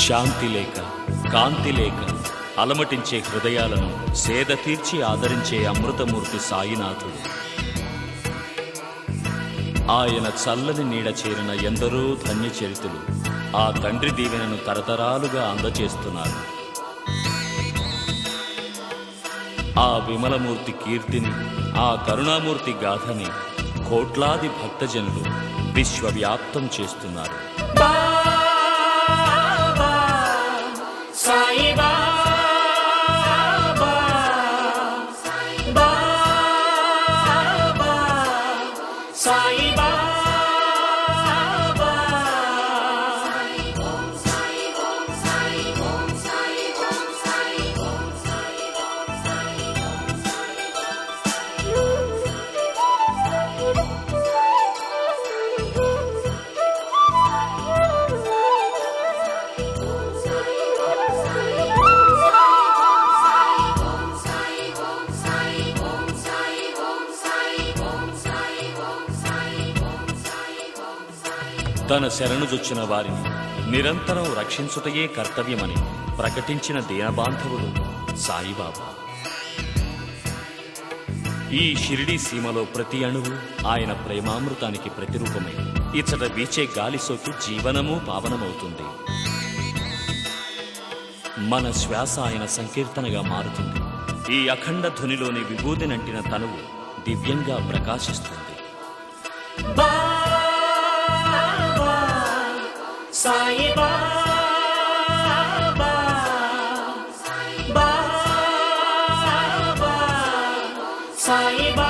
శాంతి లేక కాంతి లేక అలమటించే హృదయాలను సేద తీర్చి ఆదరించే అమృతమూర్తి సాయినాథుడు ఆయన చల్లని నీడ చేరిన ఎందరో ధన్యచరితులు ఆ తండ్రి దీవెనను తరతరాలుగా అందచేస్తున్నారు ఆ విమలమూర్తి కీర్తిని ఆ కరుణామూర్తి గాథని కోట్లాది భక్తజనులు విశ్వవ్యాప్తం చేస్తున్నారు బాబా సాయి బాబా బాబా సాయి బాబా తన శరణుజొచ్చిన వారిని నిరంతరం రక్షించుటయే కర్తవ్యమని ప్రకటించిన దీనబాంధవుడు సాయిబాబా ఈ షిరిడి సీమలో ప్రతి అణువు ఆయన ప్రేమామృతానికి ప్రతిరూపమై ఇచ్చట వీచే గాలి సోకి జీవనము పావనమవుతుంది మన శ్వాస ఆయన సంకీర్తనగా మారుతుంది ఈ అఖండ ధ్వనిలోని విభూది నంటిన తనువు దివ్యంగా ప్రకాశిస్తుంది బాబా సాయి బాబా బాబా సాయి బాబా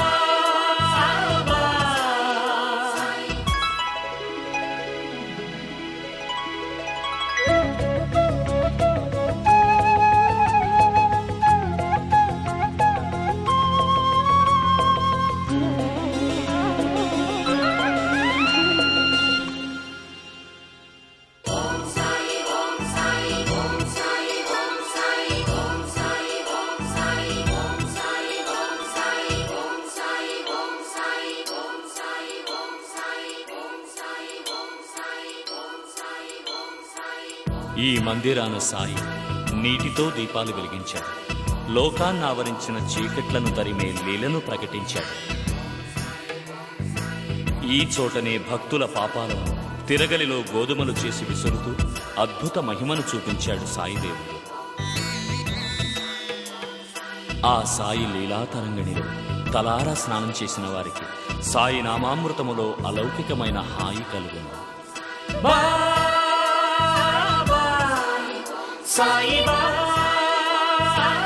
ఈ మందిరాన సాయి నీటితో దీపాలు వెలిగించాడు లోకాన్ని ఆవరించిన చీకట్లను తరిమే లీలను ప్రకటించాడు ఈ చోటనే భక్తుల పాపాలను తిరగలిలో గోధుమలు చేసి విసురుతూ అద్భుత మహిమను చూపించాడు సాయిదేవుడు ఆ సాయి లీలాతరంగిణిలో తలారా స్నానం చేసిన వారికి సాయి నామామృతములో అలౌకికమైన హాయి కలుగును బాబా సాయి బాబా